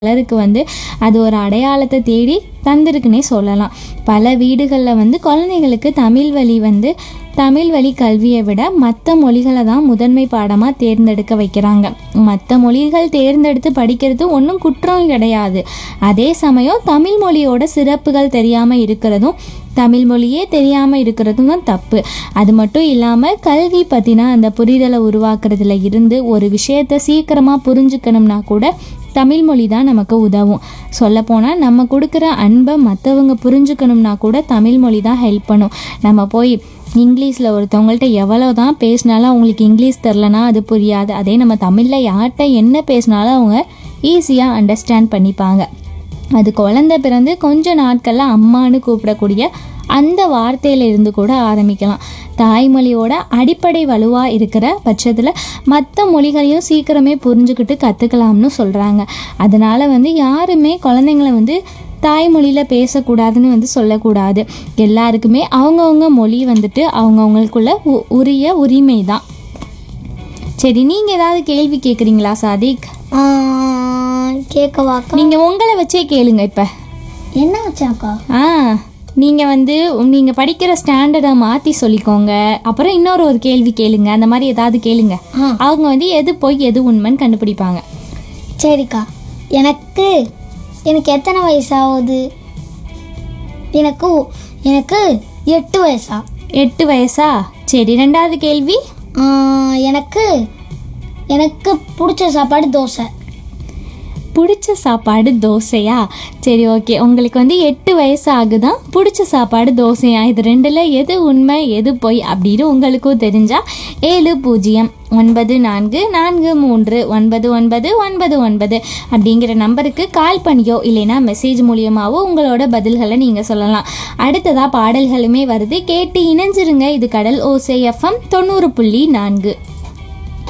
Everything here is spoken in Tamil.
பலருக்கு வந்து அது ஒரு அடையாளத்தை தேடி தந்திருக்குன்னே சொல்லலாம் பல வீடுகளில் வந்து குழந்தைங்களுக்கு தமிழ் வழி வந்து தமிழ் வழி கல்வியை விட மற்ற மொழிகளை தான் முதன்மை பாடமாக தேர்ந்தெடுக்க வைக்கிறாங்க மற்ற மொழிகள் தேர்ந்தெடுத்து படிக்கிறது ஒன்றும் குற்றம் கிடையாது அதே சமயம் தமிழ் மொழியோட சிறப்புகள் தெரியாமல் இருக்கிறதும் தமிழ் மொழியே தெரியாமல் இருக்கிறதும் தான் தப்பு அது மட்டும் இல்லாமல் கல்வி பற்றின அந்த புரிதலை உருவாக்குறதுல இருந்து ஒரு விஷயத்தை சீக்கிரமாக புரிஞ்சுக்கணும்னா கூட தமிழ் மொழி தான் நமக்கு உதவும் சொல்லப்போனால் நம்ம கொடுக்குற அன்பை மற்றவங்க புரிஞ்சுக்கணும்னா கூட தமிழ் மொழி தான் ஹெல்ப் பண்ணும் நம்ம போய் இங்கிலீஷில் ஒருத்தவங்கள்ட்ட எவ்வளோ தான் பேசினாலும் அவங்களுக்கு இங்கிலீஷ் தெரிலனா அது புரியாது அதே நம்ம தமிழில் யார்கிட்ட என்ன பேசினாலும் அவங்க ஈஸியாக அண்டர்ஸ்டாண்ட் பண்ணிப்பாங்க அது குழந்தை பிறந்து கொஞ்ச நாட்களில் அம்மான்னு கூப்பிடக்கூடிய அந்த வார்த்தையில இருந்து கூட ஆரம்பிக்கலாம் தாய்மொழியோட அடிப்படை வலுவாக இருக்கிற பட்சத்தில் மற்ற மொழிகளையும் சீக்கிரமே புரிஞ்சுக்கிட்டு கற்றுக்கலாம்னு சொல்கிறாங்க அதனால் வந்து யாருமே குழந்தைங்கள வந்து தாய்மொழியில் பேசக்கூடாதுன்னு வந்து சொல்லக்கூடாது எல்லாருக்குமே அவங்கவுங்க மொழி வந்துட்டு அவங்கவுங்களுக்குள்ள உ- உரிய உரிமை தான் சரி நீங்கள் ஏதாவது கேள்வி கேட்குறீங்களா சாதிக் கேட்கவாக்கா நீங்கள் உங்களை வச்சே கேளுங்க இப்போ என்ன வச்சாக்கா ஆ நீங்கள் வந்து நீங்கள் படிக்கிற ஸ்டாண்டர்டை மாற்றி சொல்லிக்கோங்க அப்புறம் இன்னொரு ஒரு கேள்வி கேளுங்க அந்த மாதிரி ஏதாவது கேளுங்க ஆ. அவங்க வந்து எது போய் எது உண்மைன்னு கண்டுபிடிப்பாங்க சரிக்கா எனக்கு எனக்கு எத்தனை வயசாகுது எனக்கு எனக்கு எட்டு வயசா எட்டு வயசா சரி ரெண்டாவது கேள்வி ஆ, எனக்கு எனக்கு பிடிச்ச சாப்பாடு தோசை பிடிச்ச சாப்பாடு தோசையா சரி ஓகே உங்களுக்கு வந்து எட்டு வயசு ஆகுதான் பிடிச்ச சாப்பாடு தோசையா இது ரெண்டில் எது உண்மை எது பொய் அப்படின்னு உங்களுக்கும் தெரிஞ்சா ஏழு பூஜ்ஜியம் ஒன்பது நான்கு நான்கு மூன்று ஒன்பது ஒன்பது ஒன்பது ஒன்பது அப்படிங்கிற நம்பருக்கு கால் பண்ணியோ இல்லைன்னா மெசேஜ் மூலியமாவோ உங்களோட பதில்களை நீங்கள் சொல்லலாம் அடுத்ததாக பாடல்களுமே வருது கேட்டு இணைஞ்சிருங்க இது கடல் ஓசை எஃப்எம் தொண்ணூறு புள்ளி நான்கு